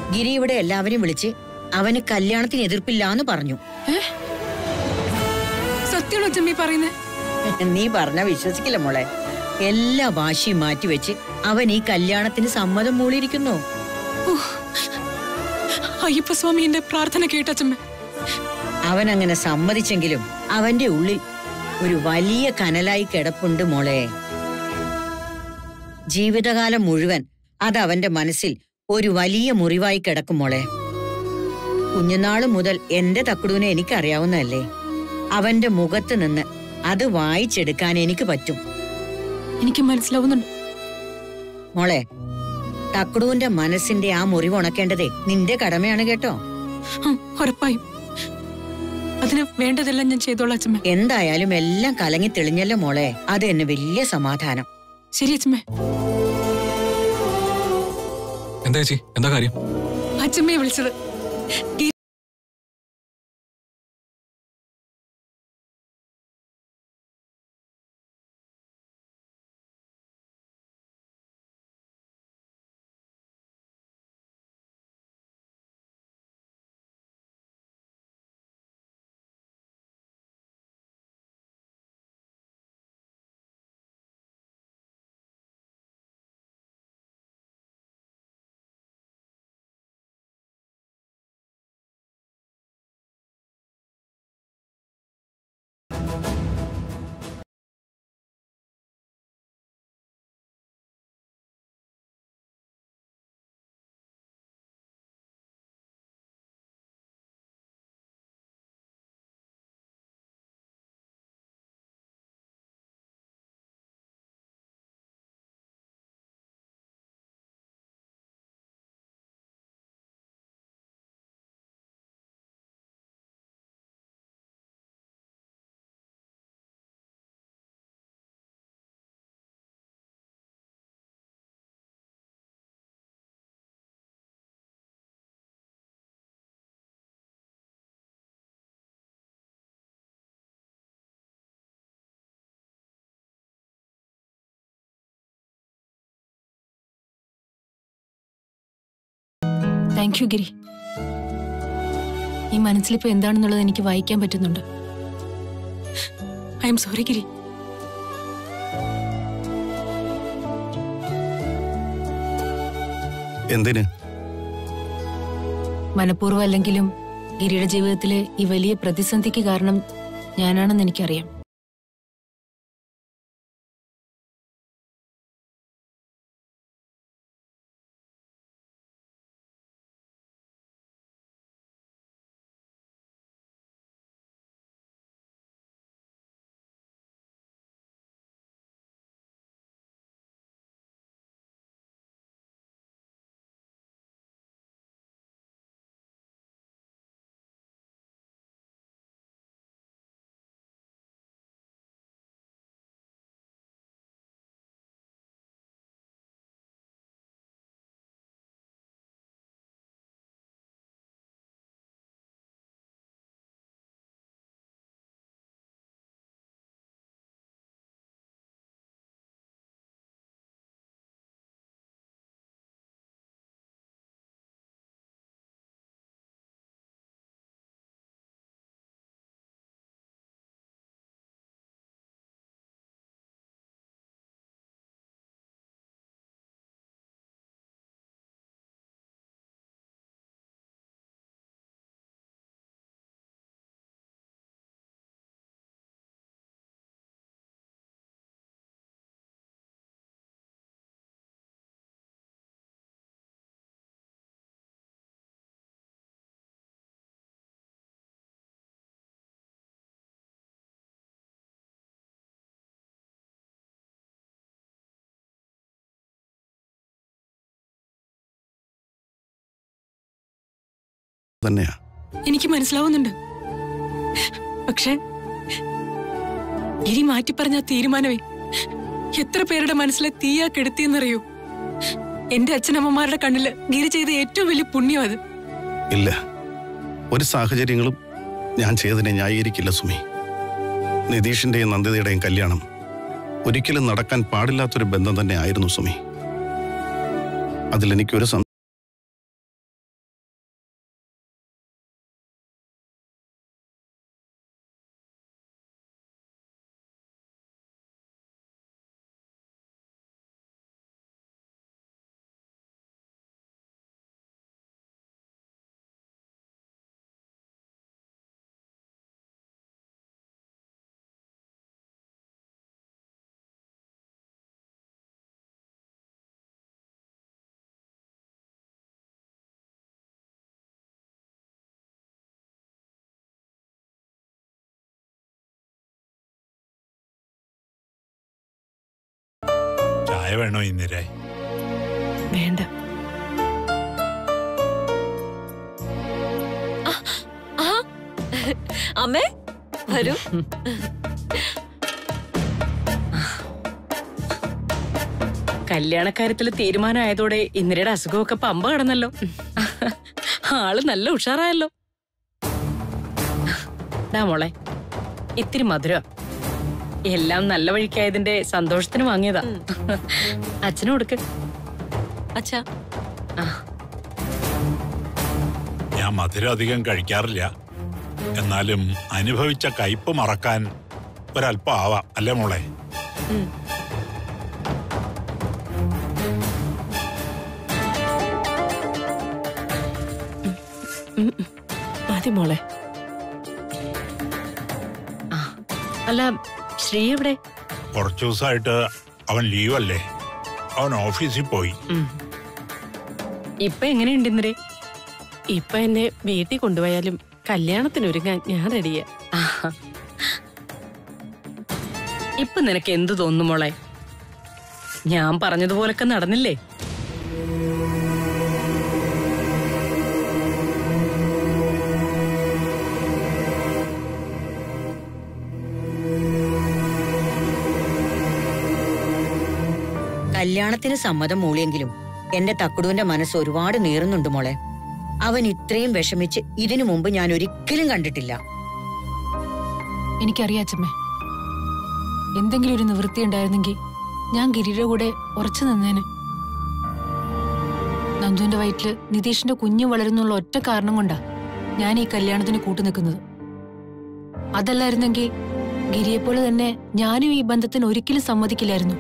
ഗിരി ഇവിടെ എല്ലാവരെയും വിളിച്ച് അവന് കല്യാണത്തിന് എതിർപ്പില്ലാന്ന് പറഞ്ഞു സത്യമാണോ അച്ഛമ്മ ഈ പറയുന്നേ നീ പറഞ്ഞ വിശ്വസിക്കില്ല മോളെ എല്ലാ വാശിയും മാറ്റിവെച്ച് അവൻ ഈ കല്യാണത്തിന് സമ്മതം മൂളിയിരിക്കുന്നു അയ്യപ്പസ്വാമി എന്റെ പ്രാർത്ഥന കേട്ടച്ചമ്മ അവൻ അങ്ങനെ സമ്മതിച്ചെങ്കിലും അവന്റെ ഉള്ളിൽ ഒരു വലിയ കനലായി കിടപ്പുണ്ട് മോളെ ജീവിതകാലം മുഴുവൻ അത് അവന്റെ മനസ്സിൽ ഒരു വലിയ മുറിവായി കിടക്കും മോളെ കുഞ്ഞുനാള് മുതൽ എന്റെ തക്കുടൂനെ എനിക്കറിയാവുന്നതല്ലേ അവന്റെ മുഖത്ത് നിന്ന് അത് വായിച്ചെടുക്കാൻ എനിക്ക് പറ്റും എനിക്ക് മനസ്സിലാവുന്നുണ്ട് മോളെ തക്കുടൂന്റെ മനസ്സിന്റെ ആ മുറിവ് ഉണക്കേണ്ടതേ നിന്റെ കടമയാണ് കേട്ടോ ഉം, ഉറപ്പായും അതിന് വേണ്ടതെല്ലാം ഞാൻ ചെയ്തോളാം അച്ഛമ്മ എന്തായാലും എല്ലാം കലങ്ങി തെളിഞ്ഞല്ലോ മോളെ അത് എന്നെ വലിയ സമാധാനം ശരി അച്ഛമ്മ എന്താ ചേച്ചി എന്താ കാര്യം അച്ഛമ്മയെ വിളിച്ചത് ഗിരി താങ്ക് യു ഗിരി ഈ മനസ്സിലിപ്പോ എന്താണെന്നുള്ളത് എനിക്ക് വായിക്കാൻ പറ്റുന്നുണ്ട് ഐ എം സോറി ഗിരി എന്തിന് മനഃപൂർവ്വം അല്ലെങ്കിലും ഗിരിയുടെ ജീവിതത്തിലെ ഈ വലിയ പ്രതിസന്ധിക്ക് കാരണം ഞാനാണെന്ന് എനിക്കറിയാം തന്നെയാ എനിക്ക് മനസ്സിലാവുന്നുണ്ട് പക്ഷെ ഗിരി മാറ്റി പറഞ്ഞ ആ തീരുമാനമേ എത്ര പേരുടെ മനസ്സിലെ തീയാ കെടുത്തിയെന്നറിയൂ എന്റെ അച്ഛനമ്മമാരുടെ കണ്ണില് ഗിരി ചെയ്ത ഏറ്റവും വലിയ പുണ്യം അത് ഇല്ല ഒരു സാഹചര്യങ്ങളും ഞാൻ ചെയ്തതിനെ ന്യായീകരിക്കില്ല സുമി നിതീഷിന്റെയും നന്ദിതയുടെയും കല്യാണം ഒരിക്കലും നടക്കാൻ പാടില്ലാത്തൊരു ബന്ധം തന്നെ ആയിരുന്നു സുമി അതിലെനിക്കൊരു സം ചായ വേണോ ഇന്ദിരേ വേണ്ട ആ അമ്മേ വരൂ കല്യാണക്കാര്യത്തിൽ തീരുമാനമായതോടെ ഇന്ദിരയുടെ അസുഖമൊക്കെ പമ്പ കടന്നല്ലോ ആള് നല്ല ഉഷാറായല്ലോ ഡാ മോളെ ഇത്തിരി മധുരം എല്ലാം നല്ല വഴിക്കായതിന്റെ സന്തോഷത്തിന് വാങ്ങിയതാ അച്ഛനും കൊടുക്ക് അച്ഛാ ഞാൻ മധുരം അധികം കഴിക്കാറില്ല എന്നാലും അനുഭവിച്ച കയ്പ് മറക്കാൻ ഒരല്പം ആവാം അല്ലേ മോളെ മതി മോളെ ആ, അല്ല ശ്രീ എവിടെ കുറച്ചു ദിവസമായിട്ട് അവൻ ലീവല്ലേ അവൻ ഓഫീസിൽ പോയി ഉം. ഇപ്പൊ എങ്ങനെയുണ്ട് ഇന്നരെ ഇപ്പൊ എന്നെ വീട്ടിൽ കൊണ്ടുപോയാലും കല്യാണത്തിനൊരുങ്ങാൻ ഞാൻ റെഡിയാ ആഹാ. ഇപ്പൊ നിനക്ക് എന്തു തോന്നുന്നു മോളെ ഞാൻ പറഞ്ഞതുപോലൊക്കെ നടന്നില്ലേ കല്യാണത്തിന് സമ്മതം മൂളിയെങ്കിലും എന്റെ തക്കുടുവിന്റെ മനസ്സ് ഒരുപാട് നീറുന്നുണ്ട് മോളെ അവൻ ഇത്രയും വിഷമിച്ച് ഇതിനു മുമ്പ് ഞാൻ ഒരിക്കലും കണ്ടിട്ടില്ല എനിക്കറിയാം അച്ഛമ്മേ എന്തെങ്കിലും ഒരു നിവൃത്തി ഉണ്ടായിരുന്നെങ്കിൽ ഞാൻ ഗിരിയുടെ കൂടെ ഉറച്ചു നിന്നേനെ നന്ദുവിന്റെ വയറ്റില് നിതീഷിന്റെ കുഞ്ഞ് വളരുന്നുള്ള ഒറ്റ കാരണം കൊണ്ടാ ഞാൻ ഈ കല്യാണത്തിന് കൂട്ടു നിൽക്കുന്നത് അതല്ലായിരുന്നെങ്കിൽ ഗിരിയെപ്പോലെ തന്നെ ഞാനും ഈ ബന്ധത്തിന് ഒരിക്കലും സമ്മതിക്കില്ലായിരുന്നു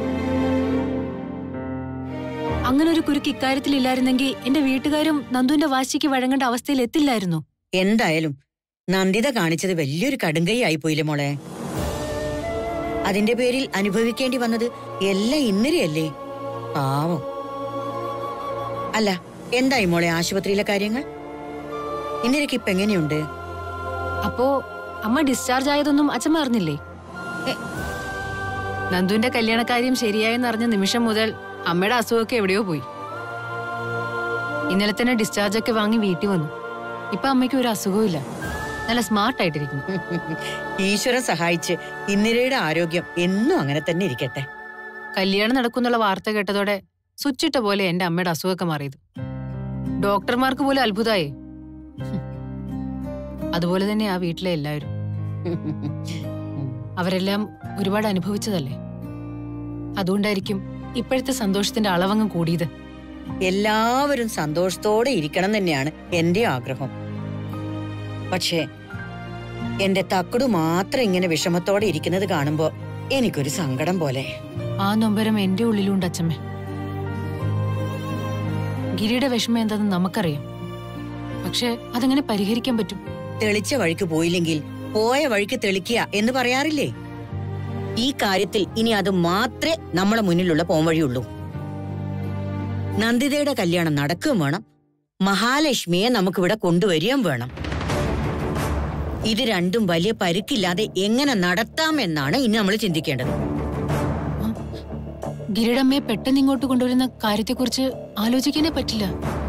അങ്ങനെ ഒരു കുരുക്ക് ഇക്കാര്യത്തിൽ ഇല്ലായിരുന്നെങ്കിൽ എന്റെ വീട്ടുകാരും നന്ദുവിന്റെ വാശിക്ക് വഴങ്ങേണ്ട അവസ്ഥയിൽ എത്തില്ലായിരുന്നു എന്തായാലും നന്ദിത കാണിച്ചത് വലിയൊരു കടുങ്കൈ ആയിപ്പോയില്ലേ മോളെ അതിന്റെ പേരിൽ അനുഭവിക്കേണ്ടി വന്നത് എല്ലാം ഇന്നലെയല്ലേ പാവം അല്ല എന്തായി മോളെ ആശുപത്രിയിലെ കാര്യങ്ങൾ ഇന്നലേക്ക് ഇപ്പൊ എങ്ങനെയുണ്ട് അപ്പോ അമ്മ ഡിസ്ചാർജ് ആയതൊന്നും അച്ഛൻ അറിഞ്ഞില്ലേ എ, നന്ദുവിന്റെ കല്യാണക്കാര്യം ശരിയായെന്ന് അറിഞ്ഞ നിമിഷം മുതൽ അമ്മയുടെ അസുഖമൊക്കെ എവിടെയോ പോയി ഇന്നലെ തന്നെ ഡിസ്ചാർജ് ഒക്കെ വാങ്ങി വീട്ടിൽ വന്നു ഇപ്പൊ അമ്മയ്ക്ക് ഒരു അസുഖവും ഇല്ല നല്ല സ്മാർട്ട് ആയിട്ടിരിക്കുന്നു ഈശ്വരൻ സഹായിച്ച് ഇന്ദിരയുടെ ആരോഗ്യം എന്നും അങ്ങനെ തന്നെ ഇരിക്കട്ടെ കല്യാണം നടക്കുന്നുള്ള വാർത്ത കേട്ടതോടെ സ്വിച്ചിട്ട പോലെ എന്റെ അമ്മയുടെ അസുഖമൊക്കെ മാറിയത് ഡോക്ടർമാർക്ക് പോലും അത്ഭുതമായി അതുപോലെ തന്നെ ആ വീട്ടിലെ എല്ലാവരും അവരെല്ലാം ഒരുപാട് അനുഭവിച്ചതല്ലേ അതുകൊണ്ടായിരിക്കും ഇപ്പോഴത്തെ സന്തോഷത്തിന്റെ അളവങ്ങ് കൂടിയത് എല്ലാവരും സന്തോഷത്തോടെ ഇരിക്കണം തന്നെയാണ് എന്റെ ആഗ്രഹം പക്ഷേ എന്റെ തക്കുടു മാത്രം ഇങ്ങനെ വിഷമത്തോടെ ഇരിക്കുന്നത് കാണുമ്പോ എനിക്കൊരു സങ്കടം പോലെ ആ നൊമ്പരം എന്റെ ഉള്ളിലുണ്ട് അച്ഛമ്മേ ഗിരിയുടെ വിഷമം എന്താണെന്ന് നമുക്കറിയാം പക്ഷെ അതെങ്ങനെ പരിഹരിക്കാൻ പറ്റും തെളിച്ച വഴിക്ക് പോയില്ലെങ്കിൽ പോയ വഴിക്ക് തെളിക്കുക എന്ന് പറയാറില്ലേ ഈ കാര്യത്തിൽ ഇനി അത് മാത്രമേ നമ്മളെ മുന്നിലുള്ള പോംവഴിയുള്ളൂ നന്ദിതയുടെ കല്യാണം നടക്കുകയും വേണം മഹാലക്ഷ്മിയെ നമുക്കിവിടെ കൊണ്ടുവരികയും വേണം ഇത് രണ്ടും വലിയ പരുക്കില്ലാതെ എങ്ങനെ നടത്താമെന്നാണ് ഇനി നമ്മൾ ചിന്തിക്കേണ്ടത് ഗിരിയുടെ അമ്മയെ പെട്ടെന്ന് ഇങ്ങോട്ട് കൊണ്ടുവരുന്ന കാര്യത്തെക്കുറിച്ച് ആലോചിക്കാനേ പറ്റില്ല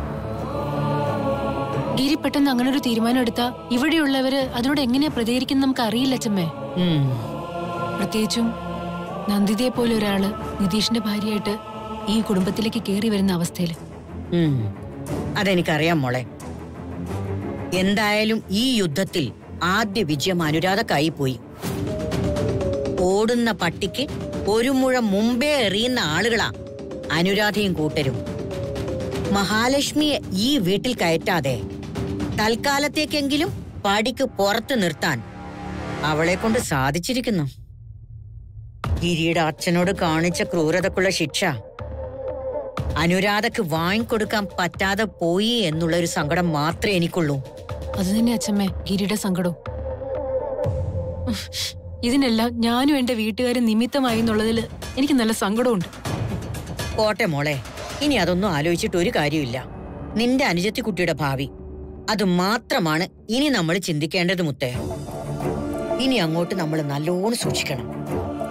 ഗിരി പെട്ടെന്ന് അങ്ങനെ ഒരു തീരുമാനം എടുത്താ ഇവിടെയുള്ളവര് അതിനോട് എങ്ങനെയാ പ്രതികരിക്കുന്നത് നമുക്ക് അറിയില്ല അച്ഛമ്മേ ഉം. പ്രത്യേകിച്ചും നന്ദിതയെ പോലെ ഒരാള് നിതീഷിന്റെ ഭാര്യയായിട്ട് ഈ കുടുംബത്തിലേക്ക് കയറി വരുന്ന അവസ്ഥയില് ഉം. അതെനിക്കറിയാം മോളെ എന്തായാലും ഈ യുദ്ധത്തിൽ ആദ്യ വിജയം അനുരാധക്കായി പോയി ഓടുന്ന പട്ടിക്ക് ഒരു മുഴം മുമ്പേ എറിയുന്ന ആളുകളാ അനുരാധയും കൂട്ടരും മഹാലക്ഷ്മിയെ ഈ വീട്ടിൽ കയറ്റാതെ തൽക്കാലത്തേക്കെങ്കിലും പടിക്ക് പുറത്ത് നിർത്താൻ അവളെ കൊണ്ട് സാധിച്ചിരിക്കുന്നു ഗിരിയുടെ അച്ഛനോട് കാണിച്ച ക്രൂരതക്കുള്ള ശിക്ഷ അനുരാധക്ക് വാങ്ങിക്കൊടുക്കാൻ പറ്റാതെ പോയി എന്നുള്ള ഒരു സങ്കടം മാത്രമേ എനിക്കുള്ളൂ അത് തന്നെ അച്ഛമ്മേ ഗിരിയുടെ സങ്കടവും ഉഫ്, ഇതിനെല്ലാം ഞാനും എന്റെ വീട്ടുകാരും നിമിത്തമായി എന്നുള്ളതിൽ എനിക്ക് നല്ല സങ്കടമുണ്ട് പോട്ടെ മോളെ ഇനി അതൊന്നും ആലോചിച്ചിട്ട് ഒരു കാര്യമില്ല നിന്റെ അനുജത്തി കുട്ടിയുടെ ഭാവി അത് മാത്രമാണ് ഇനി നമ്മൾ ചിന്തിക്കേണ്ടത് മുത്തേ ഇനി അങ്ങോട്ട് നമ്മൾ നല്ലോണം സൂക്ഷിക്കണം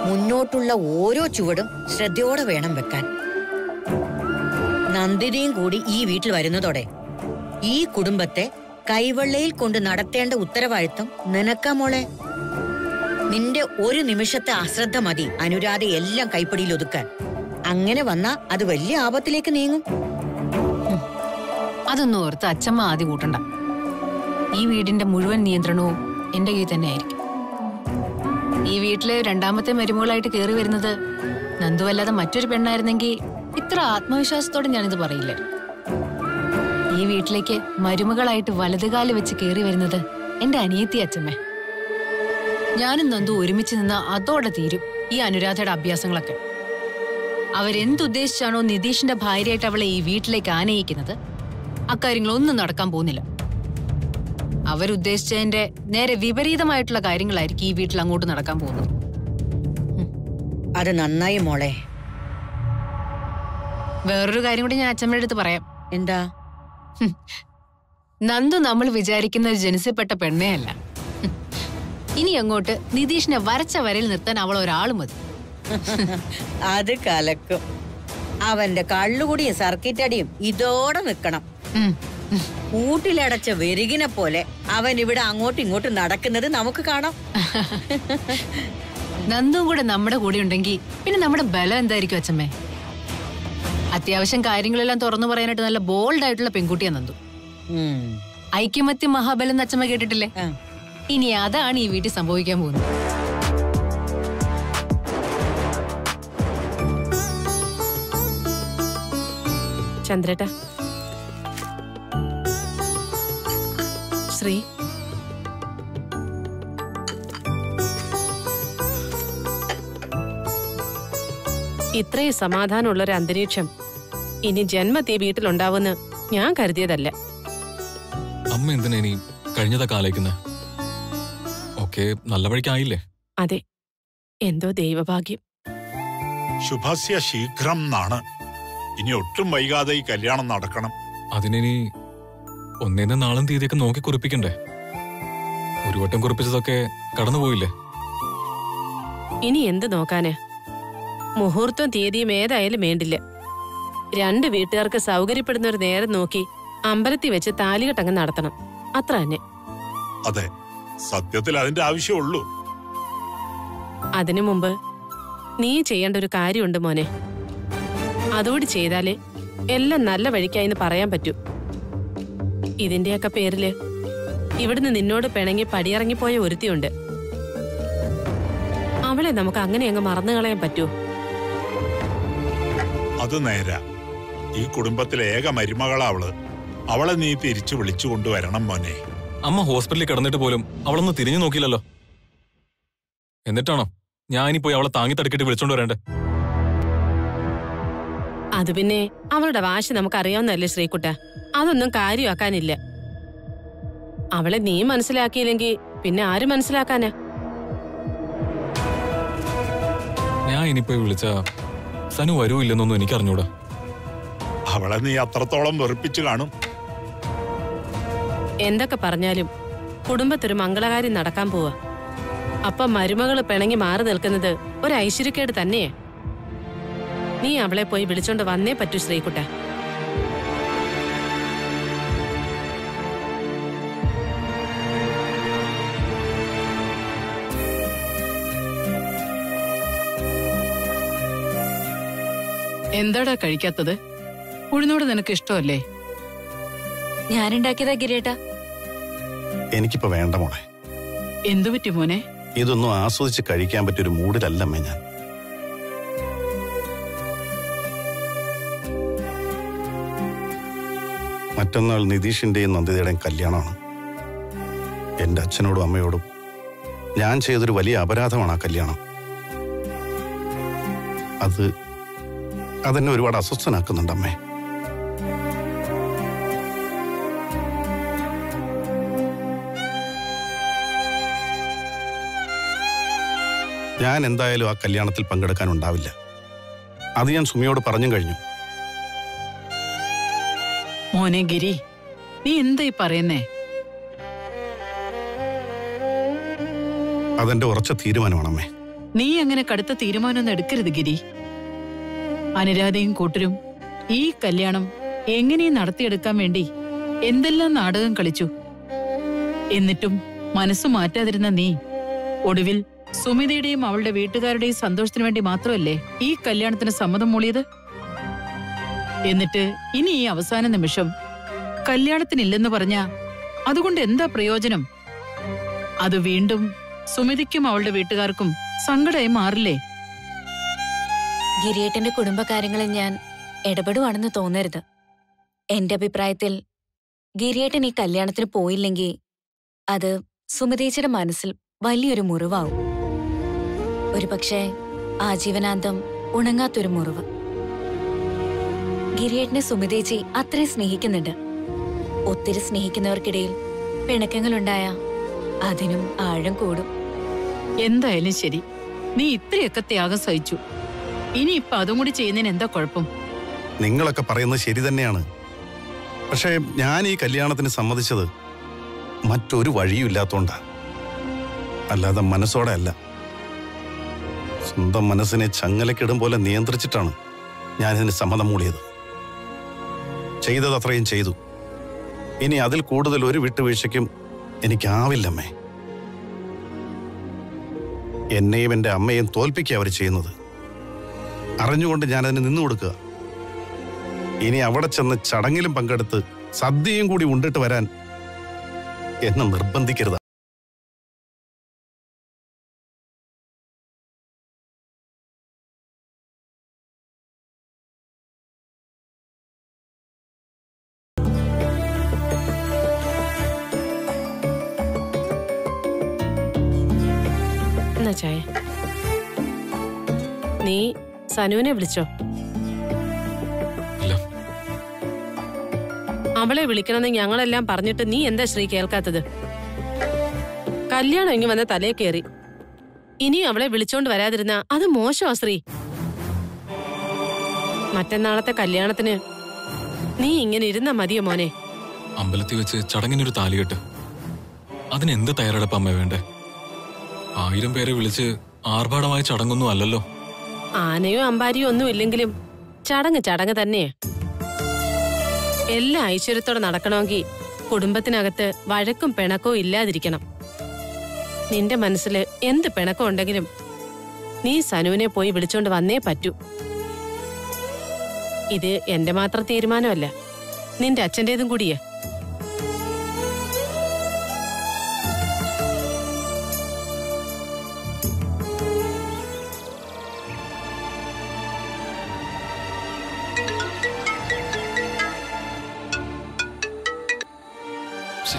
മുന്നോട്ടുള്ള ഓരോ ചുവടും ശ്രദ്ധയോടെ വേണം വെക്കാൻ നന്ദിനിയും കൂടി ഈ വീട്ടിൽ വരുന്നതോടെ ഈ കുടുംബത്തെ കൈവെള്ളയിൽ കൊണ്ട് നടത്തേണ്ട ഉത്തരവാദിത്വം നിനക്കാ മോളെ നിന്റെ ഒരു നിമിഷത്തെ അശ്രദ്ധ മതി അനുരാധ എല്ലാം കൈപ്പിടിയിൽ ഒതുക്കാൻ അങ്ങനെ വന്നാ അത് വലിയ ആപത്തിലേക്ക് നീങ്ങും അതൊന്നും ഓർത്ത് അച്ഛമ്മ ആദ്യം കൂട്ടണ്ട ഈ വീടിന്റെ മുഴുവൻ നിയന്ത്രണവും എന്റെ കയ്യിൽ തന്നെ ആയിരിക്കും ഈ വീട്ടിലെ രണ്ടാമത്തെ മരുമകളായിട്ട് കയറി വരുന്നത് നന്ദുവല്ലാതെ മറ്റൊരു പെണ്ണായിരുന്നെങ്കിൽ ഇത്ര ആത്മവിശ്വാസത്തോടെ ഞാനിത് പറയില്ല ഈ വീട്ടിലേക്ക് മരുമകളായിട്ട് വലതുകാല് വെച്ച് കയറി വരുന്നത് എന്റെ അനിയത്തി അച്ഛമ്മേ ഞാനും നന്ദു ഒരുമിച്ച് നിന്ന് അതോടെ തീരും ഈ അനുരാധയുടെ അഭ്യാസങ്ങളൊക്കെ അവരെന്തുദ്ദേശിച്ചാണോ നിതീഷിന്റെ ഭാര്യയായിട്ട് അവളെ ഈ വീട്ടിലേക്ക് ആനയിക്കുന്നത് അക്കാര്യങ്ങളൊന്നും നടക്കാൻ പോകുന്നില്ല അവരുദ്ദേശിച്ചതിന്റെ നേരെ വിപരീതമായിട്ടുള്ള കാര്യങ്ങളായിരിക്കും ഈ വീട്ടിൽ അങ്ങോട്ട് നടക്കാൻ പോകുന്നത് അത് നന്നായി മോളെ വേറൊരു കാര്യം കൂടി ഞാൻ അച്ഛമ്മയുടെ അടുത്ത് പറയാം എന്താ നന്ദു നമ്മൾ വിചാരിക്കുന്ന ഒരു ജനിസപ്പെട്ട പെണ്ണേ അല്ല ഹും. ഇനി അങ്ങോട്ട് നിതീഷിനെ വരച്ച വരയിൽ നിർത്താൻ അവൾ ഒരാൾ മതി അത് കലക്കും അവന്റെ കള്ളുകുടിയും സർക്കിറ്റ് അടിയും ഇതോടെ നിൽക്കണം ഉം. ഉം. കൂട്ടിലടച്ച വെരുകിനെ പോലെ അവൻ ഇവിടെ അങ്ങോട്ടും ഇങ്ങോട്ടും നടക്കുന്നത് നമുക്ക് കാണാം നന്ദുവും കൂടെ നമ്മുടെ കൂടെ ഉണ്ടെങ്കിൽ പിന്നെ നമ്മുടെ ബലം എന്തായിരിക്കും അച്ഛമ്മേ അത്യാവശ്യം കാര്യങ്ങളെല്ലാം തുറന്നു പറയാനായിട്ട് നല്ല ബോൾഡ് ആയിട്ടുള്ള പെൺകുട്ടിയാ നന്ദു ഉം. ഐക്യമത്യം മഹാബലം എന്ന് അച്ഛമ്മ കേട്ടിട്ടില്ലേ ആ. ഇനി അതാണ് ഈ വീട്ടിൽ സംഭവിക്കാൻ പോകുന്നത് ചന്ദ്രേട്ട ശ്രീ ഇത്രയും സമാധാനമുള്ള ഒരു അന്തരീക്ഷം ഇനി ജന്മത്തെ ഈ വീട്ടിലുണ്ടാവുമെന്ന് ഞാൻ കരുതിയതല്ല അമ്മ എന്തിനാ ഇനി കഴിഞ്ഞതൊക്കെ ആലോചിക്കുന്നത് ഒക്കെ നല്ല വഴിക്കായില്ലേ അതെ എന്തോ ദൈവഭാഗ്യം ശുഭസ്യ ശീഘ്രം എന്നാണ് ഇനി ഒട്ടും വൈകാതെ ഈ കല്യാണം നടക്കണം അതിനി ഒന്നേന്ന് നാളും തീയതിയൊക്കെ നോക്കി കുറിപ്പിക്കണ്ടേ ഒരു വട്ടം കുറിപ്പിച്ചതൊക്കെ കടന്നുപോയില്ലേ ഇനി എന്ത് നോക്കാന് മുഹൂർത്തം തീയതിയും ഏതായാലും വേണ്ടില്ല രണ്ട് വീട്ടുകാർക്ക് സൗകര്യപ്പെടുന്ന ഒരു നേരം നോക്കി അമ്പലത്തിൽ വെച്ച് താലികെട്ടങ്ങ് നടത്തണം അത്ര തന്നെ അതെ സത്യത്തിൽ അതിന്റെ ആവശ്യമുള്ളൂ അതിനു മുമ്പ് നീ ചെയ്യേണ്ട ഒരു കാര്യമുണ്ട് മോനെ അതോടി ചെയ്താലേ എല്ലാം നല്ല വഴിക്കായിന്ന് പറയാൻ പറ്റൂ ഇതിന്റെയൊക്കെ പേരില് ഇവിടുന്ന് നിന്നോട് പിണങ്ങി പടിയിറങ്ങിപ്പോയ ഒരുത്തിയുണ്ട് അവളെ നമുക്ക് അങ്ങനെ അങ്ങ് മറന്നു കളയാൻ പറ്റുമോ അത് നേരാ ഈ കുടുംബത്തിലെ ഏക മരുമകളാ അവള് അവളെ നീ തിരിച്ചു വിളിച്ചു കൊണ്ടുവരണം മോനെ അമ്മ ഹോസ്പിറ്റലിൽ കിടന്നിട്ട് പോലും അവളൊന്ന് തിരിഞ്ഞു നോക്കിയില്ലല്ലോ എന്നിട്ടാണോ ഞാനിപ്പോയി പോയി അവളെ താങ്ങി തടുക്കിട്ട് വിളിച്ചോണ്ട് വരണ്ടേ അത് പിന്നെ അവളുടെ വാശി നമുക്കറിയാവുന്നതല്ലേ ശ്രീകുട്ട അതൊന്നും കാര്യമാക്കാനില്ല അവളെ നീ മനസ്സിലാക്കിയില്ലെങ്കിൽ പിന്നെ ആര് മനസ്സിലാക്കാനാ ഞാൻ ഇനിയിപ്പോ വിളിച്ച സനു വരൂ ഇല്ലെന്നൊന്നും എനിക്ക് അറിഞ്ഞൂടാ അവളെ നീ അത്രത്തോളം വെറുപ്പിച്ചു കാണും എന്തൊക്കെ പറഞ്ഞാലും കുടുംബത്തൊരു മംഗളകാര്യം നടക്കാൻ പോവാ അപ്പൊ മരുമകള് പിണങ്ങി മാറി നിൽക്കുന്നത് ഒരു ഐശ്വര്യക്കേട് തന്നെയാ നീ അവളെ പോയി വിളിച്ചോണ്ട് വന്നേ പറ്റൂ ശ്രീകുട്ട എന്താടാ കഴിക്കാത്തത് ഉഴുന്നോട് നിനക്ക് ഇഷ്ടമല്ലേ ഞാനുണ്ടാക്കിയതാ ഗിരേട്ട എനിക്കിപ്പോ വേണ്ട മോളെ എന്തു പറ്റി മോനെ ഇതൊന്നും ആസ്വദിച്ച് കഴിക്കാൻ പറ്റിയൊരു മൂഡിലല്ലമ്മേ ഞാൻ മറ്റന്നാൾ നിതീഷിന്റെയും നന്ദിതയുടെയും കല്യാണമാണ് എന്റെ അച്ഛനോടും അമ്മയോടും ഞാൻ ചെയ്തൊരു വലിയ അപരാധമാണ് ആ കല്യാണം അത് അതെന്നെ ഒരുപാട് അസ്വസ്ഥനാക്കുന്നുണ്ട് അമ്മേ ഞാൻ എന്തായാലും ആ കല്യാണത്തിൽ പങ്കെടുക്കാൻ ഉണ്ടാവില്ല അത് ഞാൻ സുമിയോട് പറഞ്ഞും കഴിഞ്ഞു മോനെ ഗിരി നീ എന്തായി പറയുന്നേ അതെന്റെ ഉറച്ച തീരുമാനമാണ് അമ്മേ നീ അങ്ങനെ കടുത്ത തീരുമാനമൊന്നും എടുക്കരുത് ഗിരി അനുരാധയും കൂട്ടരും ഈ കല്യാണം എങ്ങനെയും നടത്തിയെടുക്കാൻ വേണ്ടി എന്തെല്ലാം നാടകം കളിച്ചു എന്നിട്ടും മനസ്സ് മാറ്റാതിരുന്ന നീ ഒടുവിൽ സുമിതയുടെയും അവളുടെ വീട്ടുകാരുടെയും സന്തോഷത്തിന് വേണ്ടി മാത്രമല്ലേ ഈ കല്യാണത്തിന് സമ്മതം മൂളിയത് എന്നിട്ട് ഇനി ഈ അവസാന നിമിഷം കല്യാണത്തിനില്ലെന്ന് പറഞ്ഞ അതുകൊണ്ട് എന്താ പ്രയോജനം അത് വീണ്ടും സുമിതയ്ക്കും അവളുടെ വീട്ടുകാർക്കും സങ്കടമായി മാറില്ലേ ഗിരിയേട്ടന്റെ കുടുംബകാര്യങ്ങളിൽ ഞാൻ ഇടപെടുവാണെന്ന് തോന്നരുത് എന്റെ അഭിപ്രായത്തിൽ ഗിരിയേട്ടൻ ഈ കല്യാണത്തിന് പോയില്ലെങ്കിൽ അത് സുമിതേച്ചിയുടെ മനസ്സിൽ വലിയൊരു മുറിവാവും ഒരുപക്ഷെ ആജീവനാന്തം ഉണങ്ങാത്തൊരു മുറിവ് ഗിരിയേട്ടനെ സുമിതേച്ചി അത്രയും സ്നേഹിക്കുന്നുണ്ട് ഒത്തിരി സ്നേഹിക്കുന്നവർക്കിടയിൽ പിണക്കങ്ങളുണ്ടായ അതിനും ആഴം കൂടും എന്തായാലും ശരി നീ ഇത്രയൊക്കെ ത്യാഗം സഹിച്ചു ഇനി ഇപ്പൊ അതും കൂടി ചെയ്യുന്നതിന് എന്താ കുഴപ്പം നിങ്ങളൊക്കെ പറയുന്നത് ശരി തന്നെയാണ് പക്ഷേ ഞാൻ ഈ കല്യാണത്തിന് സമ്മതിച്ചത് മറ്റൊരു വഴിയും ഇല്ലാത്തോണ്ടാ അല്ലാതെ മനസ്സോടെ അല്ല സ്വന്തം മനസ്സിനെ ചങ്ങലക്കിടും പോലെ നിയന്ത്രിച്ചിട്ടാണ് ഞാനിതിന് സമ്മതം മൂളിയത് ചെയ്തത് അത്രയും ചെയ്തു ഇനി അതിൽ കൂടുതൽ ഒരു വിട്ടുവീഴ്ചയ്ക്കും എനിക്കാവില്ലമ്മേ എന്നെയും എൻ്റെ അമ്മയെയും തോൽപ്പിക്കുക അവർ ചെയ്യുന്നത് അറിഞ്ഞുകൊണ്ട് ഞാനതിന് നിന്നു കൊടുക്കുക ഇനി അവിടെ ചെന്ന് ചടങ്ങിലും പങ്കെടുത്ത് സദ്യയും കൂടി ഉണ്ടിട്ട് വരാൻ എന്നെ നിർബന്ധിക്കരുത് എന്നാ ചായ നീ സനുവിനെ വിളിച്ചോ ഇല്ല അവളെ വിളിക്കണമെന്ന് ഞങ്ങളെല്ലാം പറഞ്ഞിട്ട് നീ എന്താ ശ്രീ കേൾക്കാത്തത് കല്യാണം ഇങ്ങി വന്ന തലേ കയറി ഇനിയും അവളെ വിളിച്ചോണ്ട് വരാതിരുന്ന അത് മോശമാ ശ്രീ മറ്റന്നാളത്തെ കല്യാണത്തിന് നീ ഇങ്ങനെ ഇരുന്ന മതിയോ മോനെ അമ്പലത്തിൽ വെച്ച് ചടങ്ങിനൊരു താലികെട്ട് അതിന് എന്ത് തയ്യാറെടുപ്പ് അമ്മ വേണ്ടേ ആയിരം പേരെ വിളിച്ച് ആർഭാടമായ ചടങ്ങൊന്നും അല്ലല്ലോ ആനയോ അമ്പാരിയോ ഒന്നും ഇല്ലെങ്കിലും ചടങ്ങ് ചടങ്ങ് തന്നെയാ എല്ലാ ഐശ്വര്യത്തോടെ നടക്കണമെങ്കിൽ കുടുംബത്തിനകത്ത് വഴക്കും പിണക്കവും ഇല്ലാതിരിക്കണം നിന്റെ മനസ്സിൽ എന്ത് പിണക്കം ഉണ്ടെങ്കിലും നീ സനുവിനെ പോയി വിളിച്ചോണ്ട് വന്നേ പറ്റൂ ഇത് എന്റെ മാത്രം തീരുമാനമല്ല നിന്റെ അച്ഛൻ്റെതും കൂടിയാ ശ്ശെ.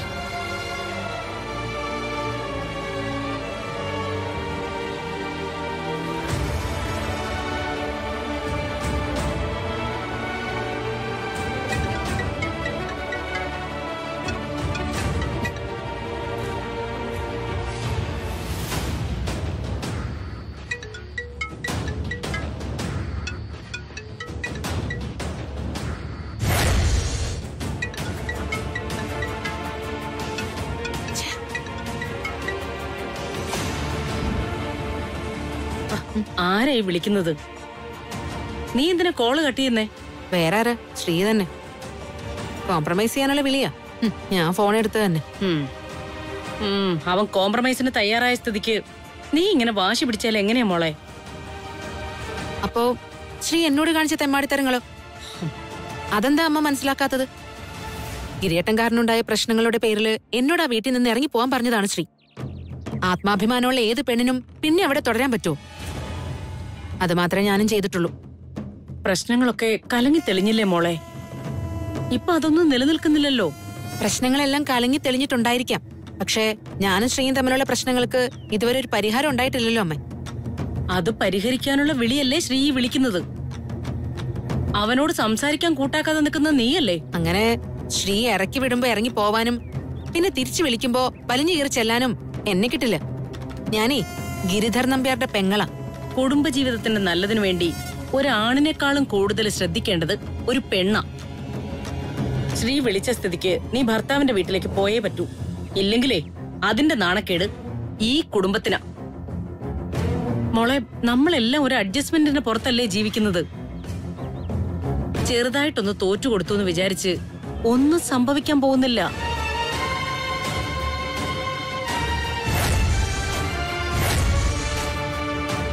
ആരായി വിളിക്കുന്നത് നീ എന്തിനാ കോള് കട്ടിയെന്നേ വേറെ ആരാ ശ്രീ തന്നെ കോംപ്രമൈസ് ചെയ്യാനുള്ള വിളിയാ ഉം, ഞാൻ ഫോൺ എടുത്ത് തന്നെ ഉം. ഉം, അവൻ കോംപ്രമൈസിന് തയ്യാറായ സ്ഥിതിക്ക് നീ ഇങ്ങനെ വാശി പിടിച്ചാൽ എങ്ങനെയാ മോളെ അപ്പോ ശ്രീ എന്നോട് കാണിച്ച തെമ്മാടിത്തരങ്ങളോ അതെന്താ അമ്മ മനസ്സിലാക്കാത്തത് ഗിരിയേട്ടൻകാരനുണ്ടായ പ്രശ്നങ്ങളുടെ പേരിൽ എന്നോട് ആ വീട്ടിൽ നിന്ന് ഇറങ്ങി പോകാൻ പറഞ്ഞതാണ് ശ്രീ ആത്മാഭിമാനമുള്ള ഏത് പെണ്ണിനും പിന്നെ അവിടെ തുടരാൻ പറ്റുമോ അത് മാത്രമേ ഞാനും ചെയ്തിട്ടുള്ളൂ പ്രശ്നങ്ങളൊക്കെ കലങ്ങി തെളിഞ്ഞില്ലേ മോളെ ഇപ്പൊ അതൊന്നും നിലനിൽക്കുന്നില്ലല്ലോ പ്രശ്നങ്ങളെല്ലാം കലങ്ങി തെളിഞ്ഞിട്ടുണ്ടായിരിക്കാം പക്ഷേ ഞാനും ശ്രീയും തമ്മിലുള്ള പ്രശ്നങ്ങൾക്ക് ഇതുവരെ ഒരു പരിഹാരം ഉണ്ടായിട്ടില്ലല്ലോ അമ്മ അത് പരിഹരിക്കാനുള്ള വിളിയല്ലേ ശ്രീ ഈ വിളിക്കുന്നത് അവനോട് സംസാരിക്കാൻ കൂട്ടാക്കാതെ നിൽക്കുന്ന നീയല്ലേ അങ്ങനെ ശ്രീ ഇറക്കി വിടുമ്പോ ഇറങ്ങി പോവാനും പിന്നെ തിരിച്ചു വിളിക്കുമ്പോ വലിഞ്ഞു കീറി ചെല്ലാനും എന്നെ കിട്ടില്ല ഞാനേ ഗിരിധർ നമ്പ്യാരുടെ പെങ്ങളാ കുടുംബജീവിതത്തിന്റെ നല്ലതിനു വേണ്ടി ഒരാണിനേക്കാളും കൂടുതൽ ശ്രദ്ധിക്കേണ്ടത് ഒരു പെണ്ണ ശ്രീ വിളിച്ച സ്ഥിതിക്ക് നീ ഭർത്താവിന്റെ വീട്ടിലേക്ക് പോയേ പറ്റൂ ഇല്ലെങ്കിലേ അതിന്റെ നാണക്കേട് ഈ കുടുംബത്തിനാ മോളെ നമ്മളെല്ലാം ഒരു അഡ്ജസ്റ്റ്മെന്റിന്റെ പുറത്തല്ലേ ജീവിക്കുന്നത് ചെറുതായിട്ടൊന്ന് തോറ്റു കൊടുത്തു എന്ന് വിചാരിച്ച് ഒന്നും സംഭവിക്കാൻ പോകുന്നില്ല